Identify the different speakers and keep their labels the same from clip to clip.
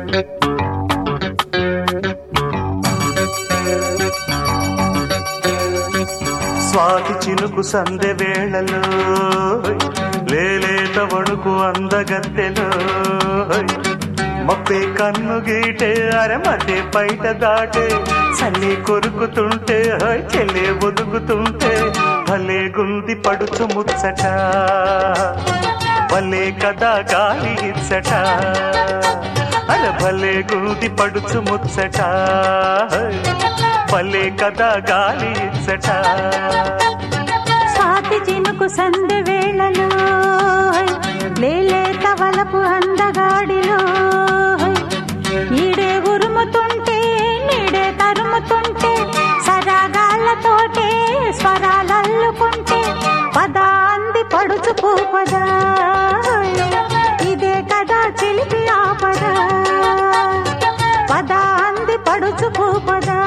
Speaker 1: స్వాతి చినుకు సందె వేళలో లేలేత వణుకు అందగత్తెలో మప్పే కన్ను గీటే అరమతే బయట దాటే చల్లి కొరుకుతుంటే హోయ్ చెల్లే ఒదుగుతుంటే భలే గుంది పడుచు ముచ్చట భలే కదా గాలి ఇచ్చట అరే భలే గుంది పడుచు ముచ్చట హోయ్ భలే కదా గాలి ఇచ్చట
Speaker 2: స్వాతి చినుకు సందె వేళలో లేలేత వలపు అందగాడిలో నీడే ఉరుముతుంటే నీడే తరుముతుంటే సరాగాళ్ళతోటే స్వరాలల్లుకుంటే పద అంది పడుచు పూపదా ఇదే కదా చిలిపి ఆపదా పద అంది పడుచు పూపదా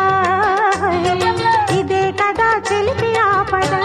Speaker 2: ఇదే కదా చిలిపి ఆపదా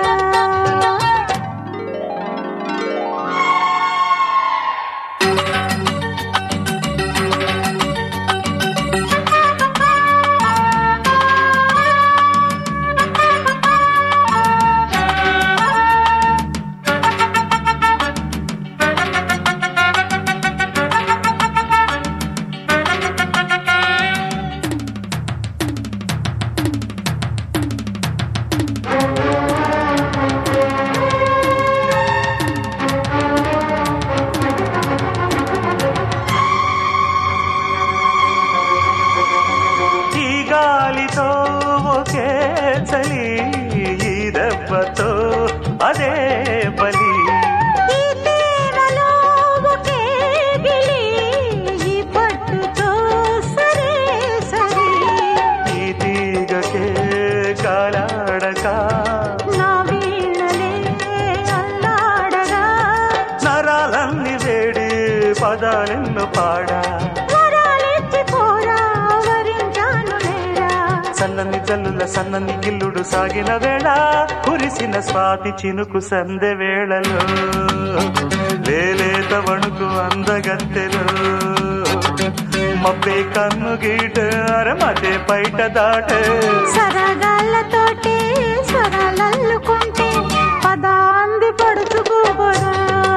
Speaker 1: ఈ గాలితో ఒకే చలి ఈ దెబ్బతో అదే బలి
Speaker 2: ఈ తీరలో ఒకే గిలి, ఈ పట్టుతో సరే సరి.
Speaker 1: ఈ తీగకే కాలాడక
Speaker 2: నా వీణలే అల్లాడగా,
Speaker 1: నరాలన్నీ వేడి పదాలెన్ను పాడా
Speaker 2: వరాలిచ్చి పోరా, వరించాను లేరా.
Speaker 1: సన్నని జల్లుల సన్నని గిల్లుడు సాగిన వేళ కురిసిన స్వాతి చినుకు సందె వేళలో లేలేత వణుకు అందగత్తెలో మబ్బే కన్ను గీట అరమతే బయట దాట
Speaker 2: సరగాళ్ళతోటి స్వరాలల్లుకుంటే పదాంది పడుచుకోబోదా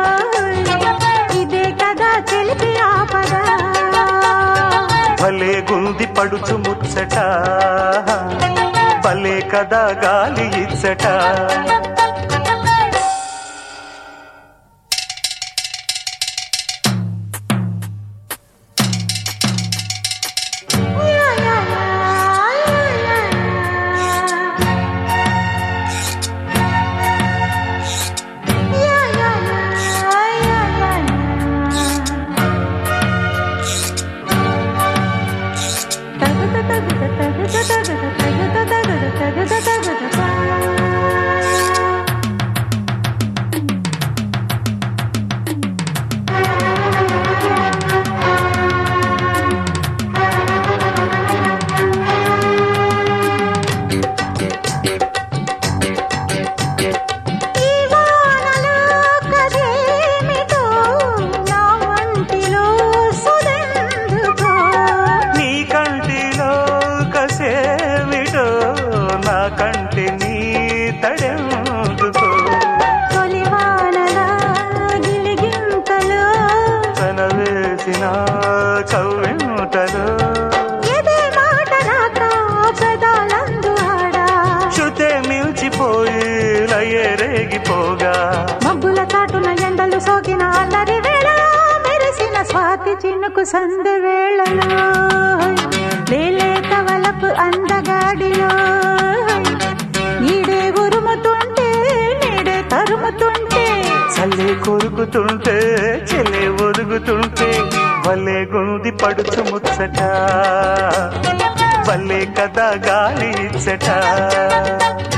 Speaker 2: ఇదే కదా చెలిపి ఆపదా
Speaker 1: భలే గుంది పడుచు ముచ్చట భలే కదా గాలి ఇచ్చట
Speaker 2: ఈ వానలో కదేమిటో నా వంటిలో సుదెందుకో
Speaker 1: నీ కంటిలో కసేమిటో నా కంటి నీ తడెందుకో
Speaker 2: తొలి వానలా గిలిగింతలో
Speaker 1: తన వేసిన కవ్వింతలో
Speaker 2: ఎదే మాట రాక పెదాలందు ఆడా
Speaker 1: శృతే మిల్చిపోయి లయే రేగిపోగా
Speaker 2: మబ్బుల చాటున ఎండలు సోకిన అల్లరి వేళ మెరిసిన స్వాతి చినుకు సందె వేళలో లేలేత వలపు అందగాడిలో నీడే ఉరుముతుంటే నీడే తరుముతుంటే
Speaker 1: చల్లే కొరుకుతుంటే చెల్లే ఒదుగుతుంటే భలే గుంది పడుచు ముచ్చట భలే కదా గాలి ఇచ్చట